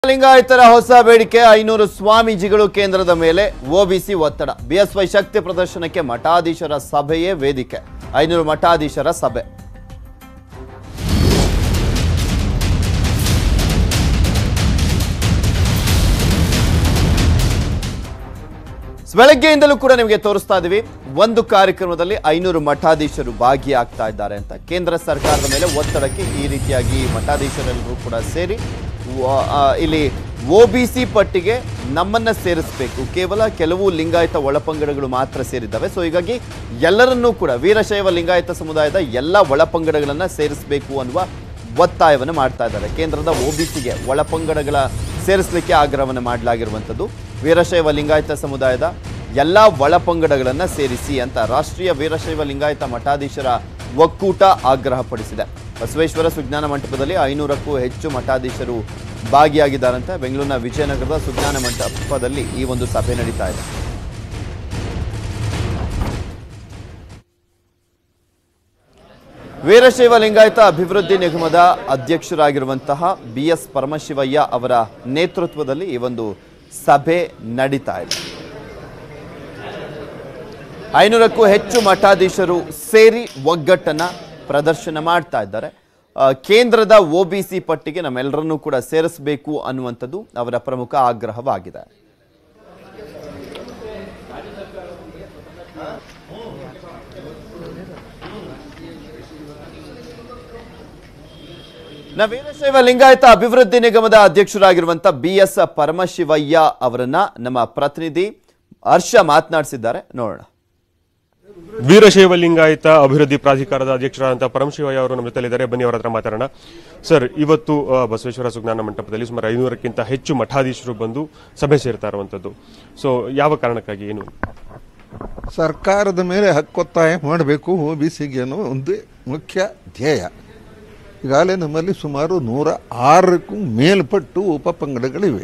ಲಿಂಗಾಯತರ ಹೊಸ ಬೇಡಿಕೆ ಐನೂರು ಸ್ವಾಮೀಜಿಗಳು ಕೇಂದ್ರದ ಮೇಲೆ ಒಬಿಸಿ ಒತ್ತಡ ಬಿಎಸ್ವೈ ಶಕ್ತಿ ಪ್ರದರ್ಶನಕ್ಕೆ ಮಠಾಧೀಶರ ಸಭೆಯೇ ವೇದಿಕೆ ಐನೂರು ಮಠಾಧೀಶರ ಸಭೆ ಬೆಳಗ್ಗೆಯಿಂದಲೂ ಕೂಡ ನಿಮಗೆ ತೋರಿಸ್ತಾ ಇದೀವಿ ಒಂದು ಕಾರ್ಯಕ್ರಮದಲ್ಲಿ ಐನೂರು ಮಠಾಧೀಶರು ಭಾಗಿಯಾಗ್ತಾ ಇದ್ದಾರೆ ಅಂತ ಕೇಂದ್ರ ಸರ್ಕಾರದ ಮೇಲೆ ಒತ್ತಡಕ್ಕೆ ಈ ರೀತಿಯಾಗಿ ಮಠಾಧೀಶರೆಲ್ಲರೂ ಕೂಡ ಸೇರಿ ವ- ಆ, ಇಲ್ಲಿ ಒಬಿಸಿ ಪಟ್ಟಿಗೆ ನಮ್ಮನ್ನ ಸೇರಿಸಬೇಕು ಕೇವಲ ಕೆಲವು ಲಿಂಗಾಯತ ಒಳಪಂಗಡಗಳು ಮಾತ್ರ ಸೇರಿದ್ದಾವೆ ಸೊ ಹೀಗಾಗಿ ಎಲ್ಲರನ್ನೂ ಕೂಡ ವೀರಶೈವ ಲಿಂಗಾಯತ ಸಮುದಾಯದ ಎಲ್ಲ ಒಳಪಂಗಡಗಳನ್ನ ಸೇರಿಸಬೇಕು ಅನ್ನುವ ಒತ್ತಾಯವನ್ನು ಮಾಡ್ತಾ ಇದ್ದಾರೆ ಕೇಂದ್ರದ ಒಬಿಸಿಗೆ ಒಳಪಂಗಡಗಳ ಸೇರಿಸಲಿಕ್ಕೆ ಆಗ್ರಹವನ್ನು ಮಾಡಲಾಗಿರುವಂಥದ್ದು ವೀರಶೈವ ಲಿಂಗಾಯತ ಸಮುದಾಯದ ಎಲ್ಲ ಒಳಪಂಗಡಗಳನ್ನು ಸೇರಿಸಿ ಅಂತ ರಾಷ್ಟ್ರೀಯ ವೀರಶೈವ ಲಿಂಗಾಯತ ಮಠಾಧೀಶರ ಒಕ್ಕೂಟ ಆಗ್ರಹಪಡಿಸಿದೆ ಬಸವೇಶ್ವರ ಸುಜ್ಞಾನ ಮಂಟಪದಲ್ಲಿ ಐನೂರಕ್ಕೂ ಹೆಚ್ಚು ಮಠಾಧೀಶರು ಭಾಗಿಯಾಗಿದ್ದಾರಂತೆ ಬೆಂಗಳೂರಿನ ವಿಜಯನಗರದ ಸುಜ್ಞಾನ ಮಂಟಪದಲ್ಲಿ ಈ ಒಂದು ಸಭೆ ನಡೀತಾ ಇದೆ ವೀರಶೈವ ಲಿಂಗಾಯತ ಅಭಿವೃದ್ಧಿ ನಿಗಮದ ಅಧ್ಯಕ್ಷರಾಗಿರುವಂತಹ ಬಿ ಎಸ್ ಪರಮಶಿವಯ್ಯ ಅವರ ನೇತೃತ್ವದಲ್ಲಿ ಈ ಒಂದು ಸಭೆ ನಡೀತಾ ಇದೆ ಐನೂರಕ್ಕೂ ಹೆಚ್ಚು ಮಠಾಧೀಶರು ಸೇರಿ ಒಗ್ಗಟ್ಟನ್ನ ಪ್ರದರ್ಶನ ಮಾಡ್ತಾ ಇದ್ದಾರೆ ಆ, ಕೇಂದ್ರದ ಒಬಿಸಿ ಪಟ್ಟಿಗೆ ನಮ್ಮೆಲ್ಲರನ್ನೂ ಕೂಡ ಸೇರಿಸಬೇಕು ಅನ್ನುವಂಥದ್ದು ಅವರ ಪ್ರಮುಖ ಆಗ್ರಹವಾಗಿದೆ ನ ವೀರಶೈವ ಲಿಂಗಾಯತ ಅಭಿವೃದ್ಧಿ ನಿಗಮದ ಅಧ್ಯಕ್ಷರಾಗಿರುವಂತ ಬಿ ಎಸ್ ಪರಮಶಿವಯ್ಯ ಅವರನ್ನ ನಮ್ಮ ಪ್ರತಿನಿಧಿ ಹರ್ಷ ಮಾತನಾಡಿಸಿದ್ದಾರೆ ನೋಡೋಣ ವೀರಶೈವ ಲಿಂಗಾಯತ ಅಭಿವೃದ್ಧಿ ಪ್ರಾಧಿಕಾರದ ಅಧ್ಯಕ್ಷರಾದಂತಹ ಪರಮಶಿವಯ್ಯ ಅವರು ನಮ್ಮ ಜೊತೆಲಿದ್ದಾರೆ ಬನ್ನಿ ಅವರ ಹತ್ರ ಮಾತಾಡೋಣ ಸರ್ ಇವತ್ತು ಆ, ಬಸವೇಶ್ವರ ಸುಜ್ಞಾನ ಮಂಟಪದಲ್ಲಿ ಸುಮಾರು ಐನೂರಕ್ಕಿಂತ ಹೆಚ್ಚು ಮಠಾಧೀಶರು ಬಂದು ಸಭೆ ಸೇರ್ತಾ ಇರುವಂತದ್ದು ಸೊ ಯಾವ ಕಾರಣಕ್ಕಾಗಿ ಏನು ಸರ್ಕಾರದ ಮೇಲೆ ಹಕ್ಕೊತ್ತಾಯ ಮಾಡಬೇಕು ಒ ಬಿ ಸಿಗೆ ಅನ್ನೋ ಒಂದು ಮುಖ್ಯ ಧ್ಯೇಯ ಈಗಾಗಲೇ ನಮ್ಮಲ್ಲಿ ಸುಮಾರು ನೂರ ಆರಕ್ಕೂ ಮೇಲ್ಪಟ್ಟು ಉಪಪಂಗಡಗಳಿವೆ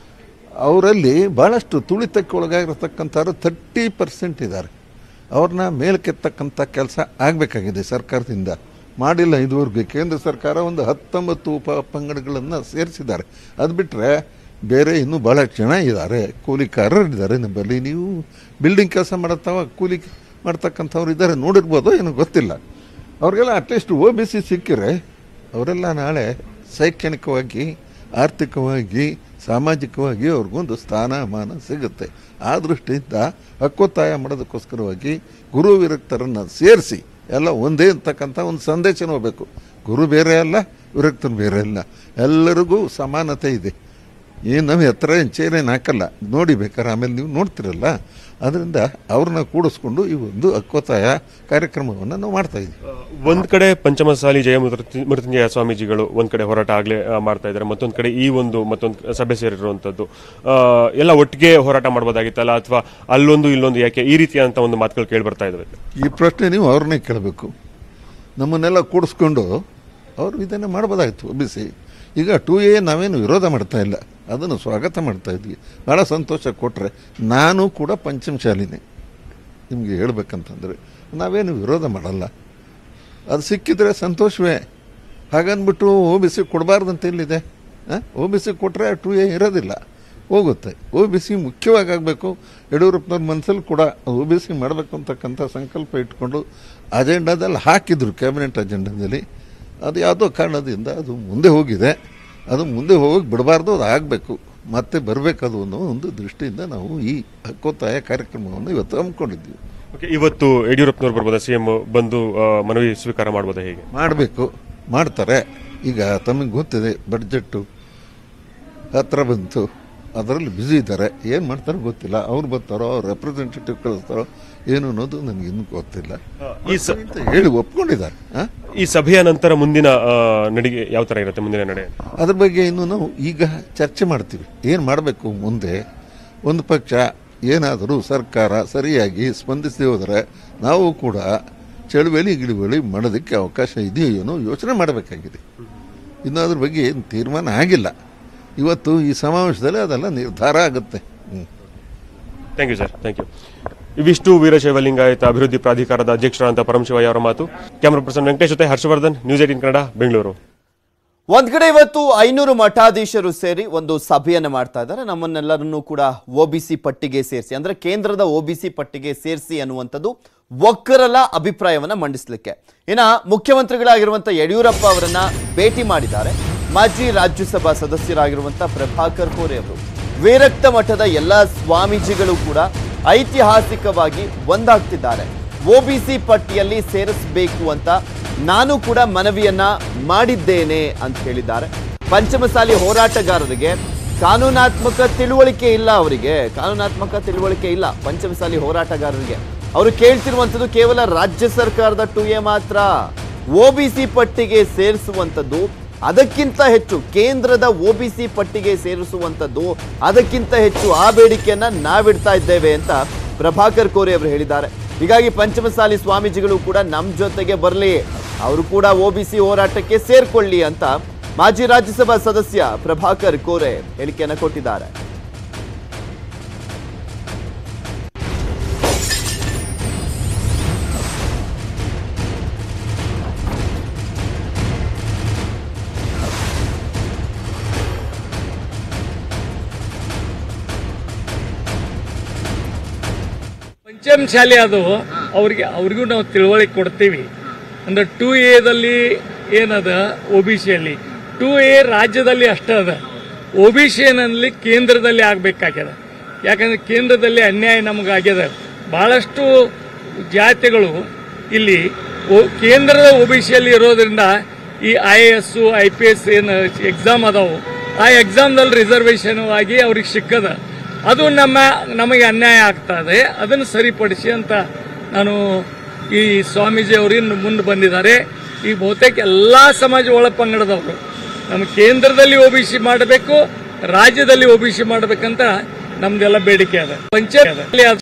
ಅವರಲ್ಲಿ ಭಾಳಷ್ಟು ತುಳಿತಕ್ಕೆ ಒಳಗಾಗಿರತಕ್ಕಂಥವ್ರು ತರ್ಟಿ ಪರ್ಸೆಂಟ್ ಇದ್ದಾರೆ ಅವ್ರನ್ನ ಮೇಲಕ್ಕೆತ್ತಕ್ಕಂಥ ಕೆಲಸ ಆಗಬೇಕಾಗಿದೆ ಸರ್ಕಾರದಿಂದ ಮಾಡಿಲ್ಲ ಇದುವರೆಗೆ ಕೇಂದ್ರ ಸರ್ಕಾರ ಒಂದು ಹತ್ತೊಂಬತ್ತು ಉಪ ಪಂಗಡಗಳನ್ನು ಸೇರಿಸಿದ್ದಾರೆ ಅದು ಬಿಟ್ಟರೆ ಬೇರೆ ಇನ್ನೂ ಭಾಳ ಜನ ಇದ್ದಾರೆ ಕೂಲಿಕಾರರು ಇದ್ದಾರೆ ನಮ್ಮಲ್ಲಿ ನೀವು ಬಿಲ್ಡಿಂಗ್ ಕೆಲಸ ಮಾಡತ್ತಾವ ಕೂಲಿ ಮಾಡ್ತಕ್ಕಂಥವ್ರು ಇದ್ದಾರೆ ನೋಡಿರ್ಬೋದು ಏನೋ ಗೊತ್ತಿಲ್ಲ ಅವ್ರಿಗೆಲ್ಲ ಅಟ್ಲೀಸ್ಟ್ ಒ ಬಿ ಸಿ ಸಿಕ್ಕಿರೆ ಅವರೆಲ್ಲ ನಾಳೆ ಶೈಕ್ಷಣಿಕವಾಗಿ ಆರ್ಥಿಕವಾಗಿ ಸಾಮಾಜಿಕವಾಗಿ ಅವ್ರಿಗೊಂದು ಸ್ಥಾನಮಾನ ಸಿಗುತ್ತೆ ಆ ದೃಷ್ಟಿಯಿಂದ ಹಕ್ಕೊತ್ತಾಯ ಮಾಡೋದಕ್ಕೋಸ್ಕರವಾಗಿ ಗುರು ವಿರಕ್ತರನ್ನು ಸೇರಿಸಿ ಎಲ್ಲ ಒಂದೇ ಅಂತಕ್ಕಂಥ ಒಂದು ಸಂದೇಶನ ಹೋಗಬೇಕು ಗುರು ಬೇರೆ ಅಲ್ಲ ವಿರಕ್ತರು ಬೇರೆ ಅಲ್ಲ ಎಲ್ಲರಿಗೂ ಸಮಾನತೆ ಇದೆ ಏನು ನಾವು ಹತ್ರ ಚೇರೇನು ಹಾಕಲ್ಲ ನೋಡಿ ಬೇಕಾದ್ರೆ ಆಮೇಲೆ ನೀವು ನೋಡ್ತಿರಲ್ಲ ಅದರಿಂದ ಅವ್ರನ್ನ ಕೂಡಿಸ್ಕೊಂಡು ಈ ಒಂದು ಹಕ್ಕೊತ್ತಾಯ ಕಾರ್ಯಕ್ರಮವನ್ನು ನಾವು ಮಾಡ್ತಾ ಇದ್ದೀವಿ ಒಂದ್ ಕಡೆ ಪಂಚಮಸಾಲಿ ಜಯ ಮೃತ್ಯು- ಮೃತ್ಯುಂಜಯ ಸ್ವಾಮೀಜಿಗಳು ಒಂದ್ ಕಡೆ ಹೋರಾಟ ಆಗ್ಲೇ ಆ, ಮಾಡ್ತಾ ಇದ್ದಾರೆ ಮತ್ತೊಂದ್ ಕಡೆ ಈ ಒಂದು ಮತ್ತೊಂದು ಸಭೆ ಸೇರಿರುವಂತದ್ದು ಆ, ಎಲ್ಲ ಒಟ್ಟಿಗೆ ಹೋರಾಟ ಮಾಡ್ಬೋದಾಗಿತ್ತಲ್ಲ ಅಥವಾ ಅಲ್ಲೊಂದು ಇಲ್ಲೊಂದು ಯಾಕೆ ಈ ರೀತಿಯಾದಂತ ಒಂದು ಮಾತುಗಳು ಕೇಳಿ ಬರ್ತಾ ಇದಾವೆ ಈ ಪ್ರಶ್ನೆ ನೀವು ಅವ್ರನ್ನೇ ಕೇಳಬೇಕು ನಮ್ಮನ್ನೆಲ್ಲ ಕೂಡಿಸ್ಕೊಂಡು ಅವರು ಇದನ್ನೇ ಮಾಡ್ಬೋದಾಗಿತ್ತು ಒಬ್ಬಿಸಿ ಈಗ ಟೂ ಎ ನಾವೇನು ವಿರೋಧ ಮಾಡ್ತಾ ಇಲ್ಲ ಅದನ್ನು ಸ್ವಾಗತ ಮಾಡ್ತಾ ಇದ್ವಿ ಭಾಳ ಸಂತೋಷ ಕೊಟ್ಟರೆ ನಾನು ಕೂಡ ಪಂಚಮಶಾಲಿನೇ ನಿಮಗೆ ಹೇಳ್ಬೇಕಂತಂದರೆ ನಾವೇನು ವಿರೋಧ ಮಾಡಲ್ಲ ಅದು ಸಿಕ್ಕಿದ್ರೆ ಸಂತೋಷವೇ ಹಾಗನ್ಬಿಟ್ಟು ಒ ಬಿ ಸಿ ಕೊಡಬಾರ್ದಂತ ಎಲ್ಲಿದೆ ಒ ಬಿ ಸಿ ಕೊಟ್ಟರೆ ಟು ಎ ಇರೋದಿಲ್ಲ ಹೋಗುತ್ತೆ ಒ ಬಿ ಸಿ ಮುಖ್ಯವಾಗಿ ಆಗಬೇಕು ಯಡಿಯೂರಪ್ಪನವ್ರ ಮನಸ್ಸಲ್ಲಿ ಕೂಡ ಒ ಬಿ ಸಿ ಮಾಡಬೇಕು ಅಂತಕ್ಕಂಥ ಸಂಕಲ್ಪ ಇಟ್ಕೊಂಡು ಅಜೆಂಡಾದಲ್ಲಿ ಹಾಕಿದ್ರು ಕ್ಯಾಬಿನೆಟ್ ಅಜೆಂಡಾದಲ್ಲಿ ಅದು ಯಾವುದೋ ಕಾರಣದಿಂದ ಅದು ಮುಂದೆ ಹೋಗಿದೆ ಅದು ಮುಂದೆ ಹೋಗೋಕೆ ಬಿಡಬಾರ್ದು ಅದು ಆಗಬೇಕು ಮತ್ತೆ ಬರಬೇಕದು ಅನ್ನೋ ಒಂದು ದೃಷ್ಟಿಯಿಂದ ನಾವು ಈ ಹಕ್ಕೊತ್ತಾಯ ಕಾರ್ಯಕ್ರಮವನ್ನು ಇವತ್ತು ಹಮ್ಮಿಕೊಂಡಿದ್ದೀವಿ ಓಕೆ ಇವತ್ತು ಯಡಿಯೂರಪ್ಪನವ್ರು ಬರ್ಬೋದಾ ಸಿಎಂ ಬಂದು ಆ, ಮನವಿ ಸ್ವೀಕಾರ ಮಾಡ್ಬೋದಾ ಹೇಗೆ ಮಾಡಬೇಕು ಮಾಡ್ತಾರೆ ಈಗ ತಮಗೆ ಗೊತ್ತಿದೆ ಬಡ್ಜೆಟ್ಟು ಹತ್ರ ಬಂತು ಅದರಲ್ಲಿ ಬ್ಯುಸಿ ಇದ್ದಾರೆ ಏನು ಮಾಡ್ತಾರೋ ಗೊತ್ತಿಲ್ಲ ಅವ್ರು ಬರ್ತಾರೋ ಅವ್ರು ರೆಪ್ರೆಸೆಂಟೇಟಿವ್ ಕಳಿಸ್ತಾರೋ ಏನು ಅನ್ನೋದು ನನಗೆ ಇನ್ನೂ ಗೊತ್ತಿಲ್ಲ ಈ ಸ- ಅಂತ ಹೇಳಿ ಒಪ್ಕೊಂಡಿದ್ದಾರೆ ಹಾಂ ಈ ಸಭೆಯ ನಂತರ ಮುಂದಿನ ಆ, ನಡಿಗೆ ಯಾವ ತರ ಇರುತ್ತೆ ಮುಂದಿನ ನಡೆ ಅದ್ರ ಬಗ್ಗೆ ಇನ್ನು ನಾವು ಈಗ ಚರ್ಚೆ ಮಾಡ್ತೀವಿ ಏನು ಮಾಡಬೇಕು ಮುಂದೆ ಒಂದು ಪಕ್ಷ ಏನಾದರೂ ಸರ್ಕಾರ ಸರಿಯಾಗಿ ಸ್ಪಂದಿಸದೆ ಹೋದರೆ ನಾವು ಕೂಡ ಚಳುವಳಿ ಗಿಳುವಳಿ ಮಾಡೋದಕ್ಕೆ ಅವಕಾಶ ಇದೆಯೋ ಏನೋ ಯೋಚನೆ ಮಾಡಬೇಕಾಗಿದೆ ಇನ್ನು ಅದ್ರ ಬಗ್ಗೆ ಏನು ತೀರ್ಮಾನ ಆಗಿಲ್ಲ ಇವತ್ತು ಈ ಸಮಾವೇಶದಲ್ಲಿ ಅದೆಲ್ಲ ನಿರ್ಧಾರ ಆಗುತ್ತೆ ಹ್ಞೂ thank you sir thank you ಇವಿಷ್ಟು ವೀರಶೈವ ಲಿಂಗಾಯತ ಅಭಿವೃದ್ಧಿ ಪ್ರಾಧಿಕಾರದ ಅಧ್ಯಕ್ಷರಾದಂಥ ಪರಮಶಿವಯ್ಯ ಅವರ ಮಾತು ಕ್ಯಾಮರಾ ಪರ್ಸನ್ ವೆಂಕಟೇಶ್ ಜೊತೆ ಹರ್ಷವರ್ಧನ್ ನ್ಯೂಸ್ ಏಟಿನ್ ಕನ್ನಡ ಬೆಂಗಳೂರು ಒಂದ್ ಕಡೆ ಇವತ್ತು ಐನೂರು ಮಠಾಧೀಶರು ಸೇರಿ ಒಂದು ಸಭೆಯನ್ನು ಮಾಡ್ತಾ ಇದ್ದಾರೆ ನಮ್ಮನ್ನೆಲ್ಲರನ್ನೂ ಕೂಡ ಒಬಿಸಿ ಪಟ್ಟಿಗೆ ಸೇರಿಸಿ ಅಂದ್ರೆ ಕೇಂದ್ರದ ಒಬಿಸಿ ಪಟ್ಟಿಗೆ ಸೇರಿಸಿ ಅನ್ನುವಂಥದ್ದು ಒಕ್ಕರಲ ಅಭಿಪ್ರಾಯವನ್ನ ಮಂಡಿಸಲಿಕ್ಕೆ ಇನ್ನ ಮುಖ್ಯಮಂತ್ರಿಗಳಾಗಿರುವಂತ ಯಡಿಯೂರಪ್ಪ ಅವರನ್ನ ಭೇಟಿ ಮಾಡಿದ್ದಾರೆ ಮಾಜಿ ರಾಜ್ಯಸಭಾ ಸದಸ್ಯರಾಗಿರುವಂತ ಪ್ರಭಾಕರ್ ಕೋರೆ ಅವರು ವೀರಕ್ತ ಮಠದ ಎಲ್ಲಾ ಸ್ವಾಮೀಜಿಗಳು ಕೂಡ ಐತಿಹಾಸಿಕವಾಗಿ ಒಂದಾಗ್ತಿದ್ದಾರೆ ಒಬಿಸಿ ಪಟ್ಟಿಯಲ್ಲಿ ಸೇರಿಸಬೇಕು ಅಂತ ನಾನು ಕೂಡ ಮನವಿಯನ್ನ ಮಾಡಿದ್ದೇನೆ ಅಂತ ಹೇಳಿದ್ದಾರೆ ಪಂಚಮಸಾಲಿ ಹೋರಾಟಗಾರರಿಗೆ ಕಾನೂನಾತ್ಮಕ ತಿಳುವಳಿಕೆ ಇಲ್ಲ ಅವರಿಗೆ ಕಾನೂನಾತ್ಮಕ ತಿಳುವಳಿಕೆ ಇಲ್ಲ ಪಂಚಮಸಾಲಿ ಹೋರಾಟಗಾರರಿಗೆ ಅವರು ಕೇಳ್ತಿರುವಂಥದ್ದು ಕೇವಲ ರಾಜ್ಯ ಸರ್ಕಾರದ ಟು ಎ ಮಾತ್ರ ಒಬಿಸಿ ಪಟ್ಟಿಗೆ ಸೇರಿಸುವಂಥದ್ದು ಅದಕ್ಕಿಂತ ಹೆಚ್ಚು ಕೇಂದ್ರದ ಒಬಿಸಿ ಪಟ್ಟಿಗೆ ಸೇರಿಸುವಂಥದ್ದು ಅದಕ್ಕಿಂತ ಹೆಚ್ಚು ಆ ಬೇಡಿಕೆಯನ್ನ ನಾವಿಡ್ತಾ ಇದ್ದೇವೆ ಅಂತ ಪ್ರಭಾಕರ್ ಕೋರೆ ಅವರು ಹೇಳಿದ್ದಾರೆ ಹೀಗಾಗಿ ಪಂಚಮಸಾಲಿ ಸ್ವಾಮೀಜಿಗಳು ಕೂಡ ನಮ್ಮ ಜೊತೆಗೆ ಬರಲಿ ಅವರು ಕೂಡ ಒಬಿಸಿ ಹೋರಾಟಕ್ಕೆ ಸೇರ್ಕೊಳ್ಳಿ ಅಂತ ಮಾಜಿ ರಾಜ್ಯಸಭಾ ಸದಸ್ಯ ಪ್ರಭಾಕರ್ ಕೋರೆ ಹೇಳಿಕೆಯನ್ನು ಕೊಟ್ಟಿದ್ದಾರೆ ಪಂಚಮ ಶಾಲೆ ಅದು ಅವ್ರಿಗೆ ಅವ್ರಿಗೂ ನಾವು ತಿಳುವಳಿಕೆ ಕೊಡ್ತೀವಿ ಅಂದ್ರೆ ಟೂ ಎದಲ್ಲಿ ಏನದ ಒ ಬಿ ಸಿಯಲ್ಲಿ ಟೂ ಎ ರಾಜ್ಯದಲ್ಲಿ ಅಷ್ಟೇ ಅದ ಒ ಬಿ ಸಿ ಏನಲ್ಲಿ ಕೇಂದ್ರದಲ್ಲಿ ಆಗಬೇಕಾಗ್ಯದ ಯಾಕಂದ್ರೆ ಕೇಂದ್ರದಲ್ಲಿ ಅನ್ಯಾಯ ನಮಗಾಗ್ಯದ ಬಹಳಷ್ಟು ಜಾತಿಗಳು ಇಲ್ಲಿ ಒ- ಕೇಂದ್ರದ ಒ ಬಿ ಸಿಯಲ್ಲಿ ಇರೋದ್ರಿಂದ ಈ I A S I P S ಏನು ಎಕ್ಸಾಮ್ ಅದಾವು ಆ ಎಕ್ಸಾಮ್ದಲ್ಲಿ ರಿಸರ್ವೇಷನ್ ಆಗಿ ಅವ್ರಿಗೆ ಸಿಕ್ಕದ ಅದು ನಮ್ಮ ನಮಗೆ ಅನ್ಯಾಯ ಆಗ್ತಾ ಇದೆ ಅದನ್ನು ಸರಿಪಡಿಸಿ ಅಂತ ನಾನು ಈ ಸ್ವಾಮೀಜಿ ಅವರು ಇನ್ನು ಮುಂದೆ ಬಂದಿದ್ದಾರೆ ಈ ಬಹುತೇಕ ಎಲ್ಲ ಸಮಾಜ ಒಳ ಪಂಗಡದವರು ನಮ್ಮ ಕೇಂದ್ರದಲ್ಲಿ ಒ ಬಿ ಸಿ ಮಾಡಬೇಕು ರಾಜ್ಯದಲ್ಲಿ ಒ ಬಿ ಸಿ ಮಾಡಬೇಕಂತ ನಮ್ದೆಲ್ಲ ಬೇಡಿಕೆ ಅದ ಪಂಚಾಯತ್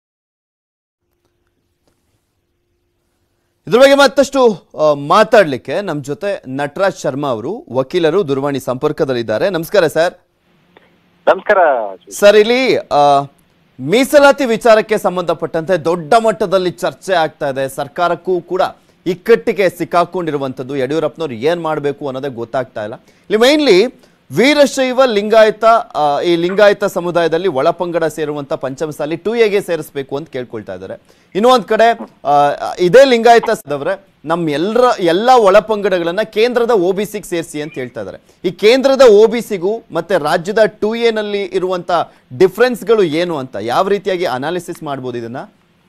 ಇದ್ರ ಬಗ್ಗೆ ಮತ್ತಷ್ಟು ಆ, ಮಾತಾಡ್ಲಿಕ್ಕೆ ನಮ್ಮ ಜೊತೆ ನಟರಾಜ್ ಶರ್ಮಾ ಅವರು ವಕೀಲರು ದೂರವಾಣಿ ಸಂಪರ್ಕದಲ್ಲಿದ್ದಾರೆ ನಮಸ್ಕಾರ ಸರ್ ನಮಸ್ಕಾರ ಸರ್ ಇಲ್ಲಿ ಆ, ಮೀಸಲಾತಿ ವಿಚಾರಕ್ಕೆ ಸಂಬಂಧಪಟ್ಟಂತೆ ದೊಡ್ಡ ಮಟ್ಟದಲ್ಲಿ ಚರ್ಚೆ ಆಗ್ತಾ ಇದೆ ಸರ್ಕಾರಕ್ಕೂ ಕೂಡ ಇಕ್ಕಟ್ಟಿಗೆ ಸಿಕ್ಕಾಕೊಂಡಿರುವಂಥದ್ದು ಯಡಿಯೂರಪ್ಪನವ್ರು ಏನ್ ಮಾಡಬೇಕು ಅನ್ನೋದೇ ಗೊತ್ತಾಗ್ತಾ ಇಲ್ಲ ಇಲ್ಲಿ ಮೈನ್ಲಿ ವೀರಶೈವ ಲಿಂಗಾಯತ ಆ, ಈ ಲಿಂಗಾಯತ ಸಮುದಾಯದಲ್ಲಿ ಒಳಪಂಗಡ ಸೇರುವಂತ ಪಂಚಮಸಾಲಿ ಟು ಎಗೆ ಸೇರಿಸಬೇಕು ಅಂತ ಕೇಳ್ಕೊಳ್ತಾ ಇದ್ದಾರೆ ಇನ್ನೂ ಒಂದ್ ಕಡೆ ಆ, ಇದೇ ಲಿಂಗಾಯತ ಸದವ್ರೆ ನಮ್ಮ ಎಲ್ಲರ ಎಲ್ಲ ಒಳಪಂಗಡಗಳನ್ನ ಕೇಂದ್ರದ ಒ ಬಿ ಸಿಗೆ ಸೇರಿಸಿ ಅಂತ ಹೇಳ್ತಾ ಇದ್ದಾರೆ ಈ ಕೇಂದ್ರದ ಒ ಬಿ ಸಿಗೂ ಮತ್ತೆ ರಾಜ್ಯದ ಟು ಎನಲ್ಲಿ ಇರುವಂತ ಡಿಫ್ರೆನ್ಸ್ಗಳು ಏನು ಅಂತ ಯಾವ ರೀತಿಯಾಗಿ ಅನಾಲಿಸಿಸ್ ಮಾಡ್ಬೋದು ಇದನ್ನ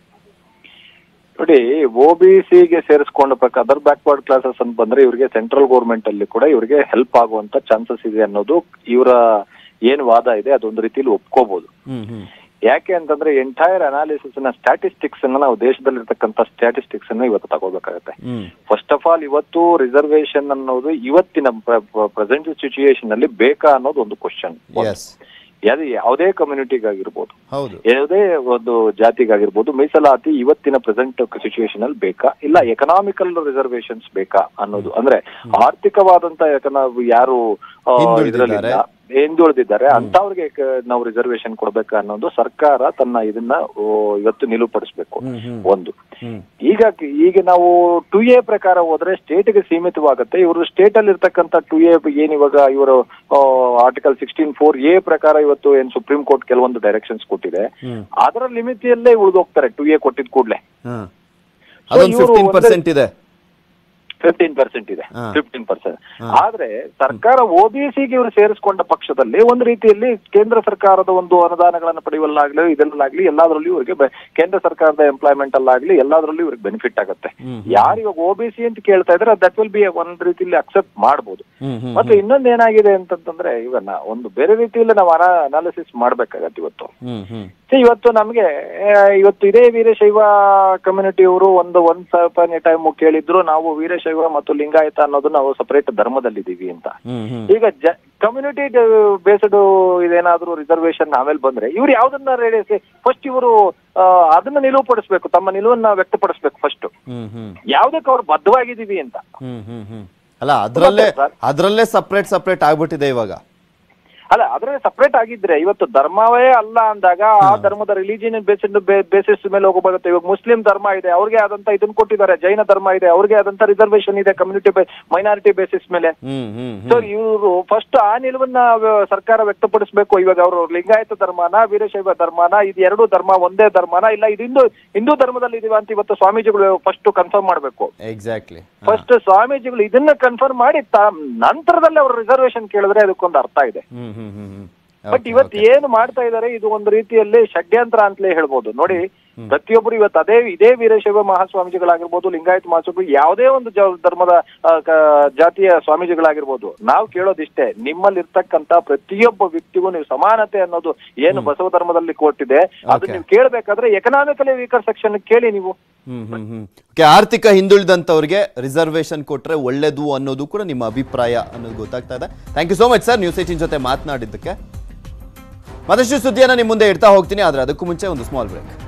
ನೋಡಿ ಒ ಬಿ ಸಿಗೆ ಸೇರಿಸ್ಕೊಂಡ್ಬೇಕು ಅದರ್ ಬ್ಯಾಕ್ವರ್ಡ್ ಕ್ಲಾಸಸ್ ಅಂತ ಬಂದ್ರೆ ಇವರಿಗೆ ಸೆಂಟ್ರಲ್ ಗೌರ್ಮೆಂಟ್ ಅಲ್ಲಿ ಕೂಡ ಇವರಿಗೆ ಹೆಲ್ಪ್ ಆಗುವಂತ ಚಾನ್ಸಸ್ ಇದೆ ಅನ್ನೋದು ಇವರ ಏನ್ ವಾದ ಇದೆ ಅದೊಂದು ರೀತಿಯಲ್ಲಿ ಒಪ್ಕೋಬಹುದು ಹ್ಮ್ ಹ್ಮ್ ಯಾಕೆ ಅಂತಂದ್ರೆ ಎಂಟೈರ್ ಅನಾಲಿಸಿಸ್ ನ ಸ್ಟ್ಯಾಟಿಸ್ಟಿಕ್ಸ್ ಅನ್ನ ನಾವು ದೇಶದಲ್ಲಿರ್ತಕ್ಕಂಥ ಸ್ಟ್ಯಾಟಿಸ್ಟಿಕ್ಸ್ ಅನ್ನ ಇವತ್ತು ತಗೋಬೇಕಾಗತ್ತೆ ಹ್ಮ್ ಫಸ್ಟ್ ಆಫ್ ಆಲ್ ಇವತ್ತು ರಿಸರ್ವೇಶನ್ ಅನ್ನೋದು ಇವತ್ತಿನ ಪ್ರೆಸೆಂಟ್ ಸಿಚುಯೇಷನ್ ಅಲ್ಲಿ ಬೇಕಾ ಅನ್ನೋದು ಒಂದು ಕ್ವಶನ್ ಎಸ್ ಅದು ಯಾವುದೇ ಕಮ್ಯುನಿಟಿಗಾಗಿರ್ಬೋದು ಹೌದು ಯಾವುದೇ ಒಂದು ಜಾತಿಗಾಗಿರ್ಬೋದು ಮೀಸಲಾತಿ ಇವತ್ತಿನ ಪ್ರೆಸೆಂಟ್ ಸಿಚುವೇಶನ್ ಅಲ್ಲಿ ಬೇಕಾ ಇಲ್ಲ ಎಕನಾಮಿಕಲ್ ರಿಸರ್ವೇಶನ್ಸ್ ಬೇಕಾ ಅನ್ನೋದು ಅಂದ್ರೆ ಆರ್ಥಿಕವಾದಂತ ಎಕನ ಯಾರು ಆ, ಹಿಂದುಳಿದಿದ್ದಾರೆ. ಇದ್ರಲ್ಲಿಲ್ಲ, ಹಿಂದುಳಿದಿದ್ದಾರೆ ಅಂತವ್ರಿಗೆ ಕ- ನಾವು ರಿಸರ್ವೇಶನ್ ಕೊಡ್ಬೇಕಾ ಅನ್ನೋದು ಸರ್ಕಾರ ತನ್ನ ಇದನ್ನ ಓ, ಇವತ್ತು ನಿಲುಪಡಿಸ್ಬೇಕು ಹ್ಮ್ ಹ್ಮ್ ಒಂದು ಹ್ಮ್ ಈಗ ಈಗ ನಾವು ಟು ಎ ಪ್ರಕಾರ ಹೋದ್ರೆ ಸ್ಟೇಟ್ ಗೆ ಸೀಮಿತವಾಗುತ್ತೆ ಇವರು ಸ್ಟೇಟ್ ಅಲ್ಲಿ ಇರ್ತಕ್ಕಂಥ ಟು ಎ ಏನ್ ಇವಾಗ ಇವರು ಆರ್ಟಿಕಲ್ ಸಿಕ್ಸ್ಟೀನ್ ಫೋರ್ ಎ ಪ್ರಕಾರ ಇವತ್ತು ಏನ್ ಸುಪ್ರೀಂ ಕೋರ್ಟ್ ಕೆಲವೊಂದು ಡೈರೆಕ್ಷನ್ಸ್ ಕೊಟ್ಟಿದೆ ಹ್ಮ್ ಅದರ ಲಿಮಿತಿಯಲ್ಲೇ ಉಳಿದೋಗ್ತಾರೆ ಟು ಎ ಕೊಟ್ಟಿದ್ ಕೂಡ್ಲೆ ಹಾ ಅದೊಂದು ಇವ್ರು ಫಿಫ್ಟೀನ್ ಒಂದೇ- ಪರ್ಸೆಂಟ್ ಇದೆ ಫಿಫ್ಟೀನ್ ಪರ್ಸೆಂಟ್ ಇದೆ ಹಾ. ಫಿಫ್ಟೀನ್ ಪರ್ಸೆಂಟ್ ಆದ್ರೆ ಸರ್ಕಾರ ಒಬಿಸಿಗೆ ಇವರು ಸೇರಿಸಿಕೊಂಡ ಪಕ್ಷದಲ್ಲಿ ಒಂದು ರೀತಿಯಲ್ಲಿ ಕೇಂದ್ರ ಸರ್ಕಾರದ ಒಂದು ಅನುದಾನಗಳನ್ನು ಪಡೆಯುವಲ್ಲಾಗ್ಲಿ ಇದರಲ್ಲಾಗ್ಲಿ ಎಲ್ಲಾದ್ರಲ್ಲೂ ಇವರಿಗೆ ಬೆ- ಕೇಂದ್ರ ಸರ್ಕಾರದ ಎಂಪ್ಲಾಯ್ಮೆಂಟ್ ಅಲ್ಲಾಗ್ಲಿ ಎಲ್ಲಾದ್ರಲ್ಲೂ ಇವ್ರಿಗೆ ಬೆನಿಫಿಟ್ ಆಗುತ್ತೆ ಯಾರು ಇವಾಗ ಒಬಿಸಿ ಅಂತ ಕೇಳ್ತಾ ಇದ್ರೆ ದಟ್ ವಿಲ್ ಬಿ ಒಂದ್ ರೀತಿಯಲ್ಲಿ ಅಕ್ಸೆಪ್ಟ್ ಮಾಡಬಹುದು ಹ್ಮ್ ಹ್ಮ್ ಮತ್ತೆ ಇನ್ನೊಂದು ಏನಾಗಿದೆ ಅಂತಂತಂದ್ರೆ ಇವನ್ನ ಒಂದು ಬೇರೆ ರೀತಿಯಲ್ಲಿ ನಾವು ಅನಾಲಿಸಿಸ್ ಮಾಡ್ಬೇಕಾಗತ್ತೆ ಇವತ್ತು ಹ್ಮ್ ಹ್ಮ್ See, ಇವತ್ತು ನಮ್ಗೆ ಆ, ಇವತ್ತು ಇದೇ ವೀರಶೈವ ಕಮ್ಯುನಿಟಿಯವರು ಒಂದು ಒಂದ್ ಸ್ವಲ್ಪ ಟೈಮ್ ಕೇಳಿದ್ರು ನಾವು ವೀರಶೈವ ಮತ್ತು ಲಿಂಗಾಯತ ಅನ್ನೋದು ನಾವು ಸಪರೇಟ್ ಧರ್ಮದಲ್ಲಿದ್ದೀವಿ ಅಂತ ಹ್ಮ್ ಹ್ಮ್ ಈಗ ಜ ಕಮ್ಯುನಿಟಿ ಬೇಸ್ಡ್ ಇದೇನಾದ್ರೂ ರಿಸರ್ವೇಶನ್ ಆಮೇಲೆ ಬಂದ್ರೆ ಇವ್ರು ಯಾವ್ದನ್ನ ಫಸ್ಟ್ ಇವರು ಅದನ್ನ ನಿಲುವುಪಡಿಸ್ಬೇಕು ತಮ್ಮ ನಿಲುವನ್ನ ವ್ಯಕ್ತಪಡಿಸ್ಬೇಕು ಫಸ್ಟ್ ಹ್ಮ್ ಹ್ಮ್ ಯಾವ್ದಕ್ಕೆ ಅವ್ರು ಬದ್ಧವಾಗಿದ್ದೀವಿ ಅಂತ ಹ್ಮ್ ಹ್ಮ್ ಹ್ಮ್ ಅಲ್ಲ ಅದ್ರಲ್ಲೇ ಸರ್. ಅದ್ರಲ್ಲೇ ಸಪ್ರೇಟ್ ಸಪ್ರೇಟ್ ಆಗ್ಬಿಟ್ಟಿದೆ ಇವಾಗ ಅಲ್ಲ ಅದ್ರಲ್ಲಿ ಸಪರೇಟ್ ಆಗಿದ್ರೆ ಇವತ್ತು ಧರ್ಮವೇ ಅಲ್ಲ ಅಂದಾಗ ಆ ಧರ್ಮದ ರಿಲಿಜಿಯನ್ ಬೇಸಿಸ್ ಬೇಸಿಸ್ ಮೇಲೆ ಹೋಗಬಾಗುತ್ತೆ ಇವಾಗ ಮುಸ್ಲಿಂ ಧರ್ಮ ಇದೆ ಅವ್ರಿಗೆ ಆದಂತ ಇದನ್ನ ಕೊಟ್ಟಿದ್ದಾರೆ ಜೈನ ಧರ್ಮ ಇದೆ ಅವ್ರಿಗೆ ಆದಂತ ರಿಸರ್ವೇಶನ್ ಇದೆ ಕಮ್ಯುನಿಟಿ ಮೈನಾರಿಟಿ ಬೇಸಿಸ್ ಮೇಲೆ ಹ್ಮ್ ಹ್ಮ್ ಹ್ಮ್ ಸೊ ಇವರು ಫಸ್ಟ್ ಆ ನಿಲುವನ್ನ ವ್ಯ- ಸರ್ಕಾರ ವ್ಯಕ್ತಪಡಿಸಬೇಕು ಇವಾಗ ಅವರು ಲಿಂಗಾಯತ ಧರ್ಮನ ವೀರಶೈವ ಧರ್ಮನ ಇದು ಎರಡು ಧರ್ಮ ಒಂದೇ ಧರ್ಮನ ಇಲ್ಲ ಇದು ಹಿಂದೂ ಹಿಂದೂ ಧರ್ಮದಲ್ಲಿ ಇದೀವ ಅಂತ ಇವತ್ತು ಸ್ವಾಮೀಜಿಗಳು ಫಸ್ಟ್ ಕನ್ಫರ್ಮ್ ಮಾಡ್ಬೇಕು ಎಕ್ಸಾಕ್ಟ್ಲಿ ಫಸ್ಟ್ ಸ್ವಾಮೀಜಿಗಳು ಇದನ್ನ ಕನ್ಫರ್ಮ್ ಮಾಡಿ ತ- ನಂತರದಲ್ಲಿ ಅವರು ರಿಸರ್ವೇಶನ್ ಕೇಳಿದ್ರೆ ಅದಕ್ಕೊಂದು ಅರ್ಥ ಇದೆ ಹ್ಮ್ ಹ್ಮ್ ಹ್ಮ್ ಹ್ಮ್ ಬಟ್ ಇವತ್ತು ಏನು ಮಾಡ್ತಾ ಇದ್ದಾರೆ ಇದು ಒಂದು ರೀತಿಯಲ್ಲಿ ಷಡ್ಯಂತ್ರ ಅಂತಲೇ ಹೇಳ್ಬೋದು ನೋಡಿ ಪ್ರತಿಯೊಬ್ಬರು ಇವತ್ತು ಅದೇ ಇದೇ ವೀರಶೈವ ಮಹಾಸ್ವಾಮೀಜಿಗಳಾಗಿರ್ಬೋದು ಲಿಂಗಾಯತ ಮಹಾಸ್ವಾಮಿ ಯಾವುದೇ ಒಂದು ಜ- ಧರ್ಮದ ಆ, ಕ- ಜಾತಿಯ ಸ್ವಾಮೀಜಿಗಳಾಗಿರ್ಬೋದು ನಾವು ಕೇಳೋದಿಷ್ಟೇ ನಿಮ್ಮಲ್ಲಿ ಇರ್ತಕ್ಕಂತ ಪ್ರತಿಯೊಬ್ಬ ವ್ಯಕ್ತಿಗೂ ನೀವು ಸಮಾನತೆ ಅನ್ನೋದು ಏನು ಬಸವ ಧರ್ಮದಲ್ಲಿ ಕೊಟ್ಟಿದೆ ಅದು Okay. ನೀವು ಕೇಳಬೇಕಾದ್ರೆ ಎಕನಾಮಿಕಲಿ ವೀಕರ್ ಸೆಕ್ಷನ್ ಕೇಳಿ ನೀವು ಹ್ಮ್ ಹ್ಮ್ ಹ್ಮ್ ಓಕೆ ಆರ್ಥಿಕ ಹಿಂದುಳಿದಂತವ್ರಿಗೆ ರಿಸರ್ವೇಶನ್ ಕೊಟ್ರೆ ಒಳ್ಳೇದು ಅನ್ನೋದು ಕೂಡ ನಿಮ್ಮ ಅಭಿಪ್ರಾಯ ಅನ್ನೋದು ಗೊತ್ತಾಗ್ತಾ ಇದೆ thank you so much sir news eighteen ಜೊತೆ ಮಾತನಾಡಿದ್ದಕ್ಕೆ ಮತ್ತಷ್ಟು ಸುದ್ದಿಯನ್ನ ನಿಮ್ಮ ಮುಂದೆ ಇಡ್ತಾ ಹೋಗ್ತೀನಿ ಆದ್ರೆ ಅದಕ್ಕೂ ಮುಂಚೆ ಒಂದು ಸ್ಮಾಲ್ ಬ್ರೇಕ್